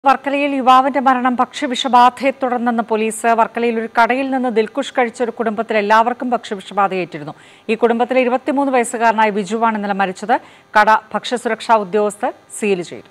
വർക്കലയിൽ യുവാവിന്റെ മരണം ഭക്ഷ്യവിഷബാധയെ തുടർന്നെന്ന് പോലീസ് വർക്കലയിൽ ഒരു കടയിൽ നിന്ന് ദിൽകുഷ് കഴിച്ച ഒരു കുടുംബത്തിൽ എല്ലാവർക്കും ഭക്ഷ്യവിഷബാധയേറ്റിരുന്നു ഈ കുടുംബത്തിലെ ഇരുപത്തിമൂന്ന് വയസ്സുകാരനായ ബിജുവാണ് ഇന്നലെ മരിച്ചത് കട ഭക്ഷ്യസുരക്ഷാ ഉദ്യോഗസ്ഥർ സീൽ ചെയ്തു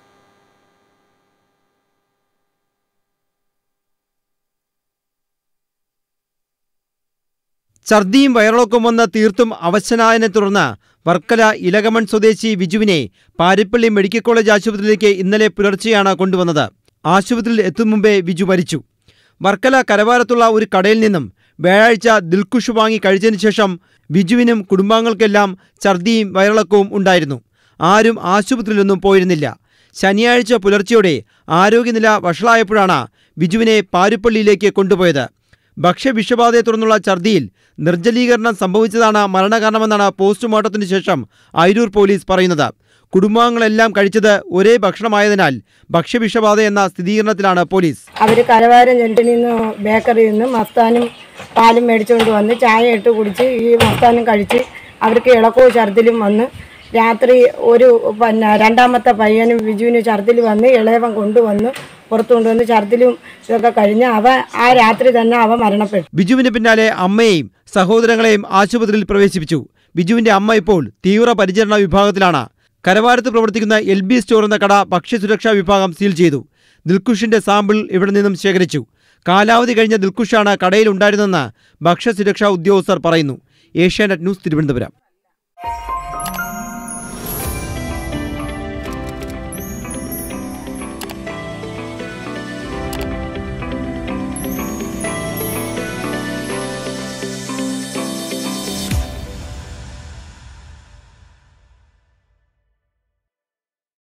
ഛർദിയും വയറിളക്കവും വന്ന് തീർത്തും അവശനായതിനെ തുടർന്ന് വർക്കല ഇലകമൺ സ്വദേശി വിജുവിനെ പാരിപ്പള്ളി മെഡിക്കൽ കോളേജ് ആശുപത്രിയിലേക്ക് ഇന്നലെ പുലർച്ചെയാണ് കൊണ്ടുവന്നത് ആശുപത്രിയിൽ എത്തും മുമ്പേ വിജു മരിച്ചു വർക്കല കരവാരത്തുള്ള ഒരു കടയിൽ നിന്നും വ്യാഴാഴ്ച ദിൽക്കുഷ് വാങ്ങി കഴിച്ചതിന് ശേഷം വിജുവിനും കുടുംബാംഗങ്ങൾക്കെല്ലാം ഛർദിയും വയറിളക്കവും ഉണ്ടായിരുന്നു ആരും ആശുപത്രിയിലൊന്നും പോയിരുന്നില്ല ശനിയാഴ്ച പുലർച്ചെയോടെ ആരോഗ്യനില വഷളായപ്പോഴാണ് വിജുവിനെ പാരുപ്പള്ളിയിലേക്ക് കൊണ്ടുപോയത് ഭക്ഷ്യവിഷബാധയെ തുടർന്നുള്ള ഛർദിയിൽ നിർജ്ജലീകരണം സംഭവിച്ചതാണ് മരണകാരണമെന്നാണ് പോസ്റ്റ്മോർട്ടത്തിന് ശേഷം അയിരൂർ പോലീസ് പറയുന്നത് കുടുംബാംഗങ്ങളെല്ലാം കഴിച്ചത് ഒരേ ഭക്ഷണമായതിനാൽ ഭക്ഷ്യവിഷബാധ എന്ന സ്ഥിരീകരണത്തിലാണ് പോലീസ് അവർ കരവാരം ജെട്ടിൽ നിന്ന് ബേക്കറിയിൽ നിന്ന് മസ്താനും പാലും മേടിച്ചുകൊണ്ട് വന്ന് ചായ ഇട്ട് കുടിച്ച് ഈ മസ്താനും കഴിച്ച് അവർക്ക് ഇളക്കവും ഛർദിലും വന്ന് രാത്രി ഒരു പിന്നെ രണ്ടാമത്തെ പയ്യനും വിജുവിന് ഛർദിൽ വന്ന് ഇളയവൻ കൊണ്ടുവന്ന് പുറത്തു കൊണ്ടുവന്ന് ഛർദിലും ഇതൊക്കെ കഴിഞ്ഞ് അവ ആ രാത്രി തന്നെ അവ മരണപ്പെട്ടു ബിജുവിന് പിന്നാലെ അമ്മയെയും സഹോദരങ്ങളെയും ആശുപത്രിയിൽ പ്രവേശിപ്പിച്ചു ബിജുവിന്റെ അമ്മ ഇപ്പോൾ തീവ്ര പരിചരണ വിഭാഗത്തിലാണ് കരവാരത്ത് പ്രവർത്തിക്കുന്ന എൽ ബി സ്റ്റോർ എന്ന കട ഭക്ഷ്യസുരക്ഷാ വിഭാഗം സീൽ ചെയ്തു ദിൽക്കുഷിന്റെ സാമ്പിൾ ഇവിടെ നിന്നും ശേഖരിച്ചു കാലാവധി കഴിഞ്ഞ ദിൽക്കുഷാണ് കടയിൽ ഉണ്ടായിരുന്നെന്ന് ഭക്ഷ്യസുരക്ഷാ ഉദ്യോഗസ്ഥർ പറയുന്നു ഏഷ്യാനെറ്റ് ന്യൂസ് തിരുവനന്തപുരം